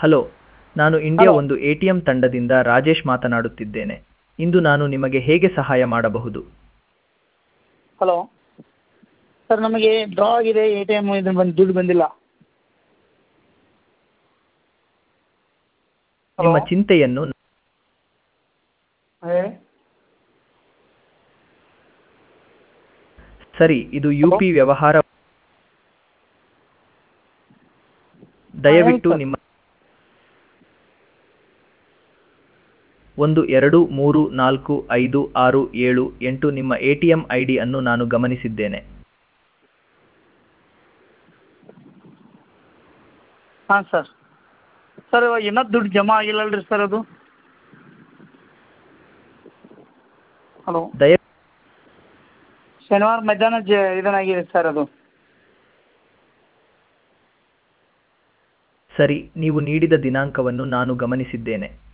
Hello ನಾನು India hello. ಒಂದು A T M ತಂಡದಿಂದ ರಾಜೇಶ್ ಮಾತನಾಡುತ್ತಿದ್ದೇನೆ ಇಂದು ನಾನು ನಿಮಗೆ ಹೇಗೆ ಸಹಾಯ ಮಾಡಬಹುದು ಹಲೋ ಸರ್ ನಮಗೆ ಡ್ರಾ ಆಗಿದೆ ಎ ಟಿ ಎಮ್ ಇದು ಬಂದು ದುಡ್ಡು ಬಂದಿಲ್ಲ ಹಲೋ ನಿಮ್ಮ ಚಿಂತೆಯನ್ನು ಹೇಳಿ ಸರಿ ಇದು ಯು ಹಲೋ. ಪಿ ವ್ಯವಹಾರ ದಯವಿಟ್ಟು ಸರ್. ನಿಮ್ಮ ಒಂದು ಎರಡು ಮೂರು ನಾಲ್ಕು ಐದು ಆರು ಏಳು ಎಂಟು ನಿಮ್ಮ A T M I D ಅನ್ನು ನಾನು ಗಮನಿಸಿದ್ದೇನೆ ಹಾಂ ಸರ್ ಸರ್ ಇವಾಗ ಇನ್ನೂ ದುಡ್ಡು ಜಮಾ ಆಗಿಲ್ಲಲ್ರಿ ಸರ್ ಅದು ಹಲೋ ದಯ ಶನಿವಾರ ಮಧ್ಯಾಹ್ನ ಜ ಇದನ್ನಾಗಿದೆ ಸರ್ ಅದು ಸರಿ ನೀವು ನೀಡಿದ ದಿನಾಂಕವನ್ನು ನಾನು ಗಮನಿಸಿದ್ದೇನೆ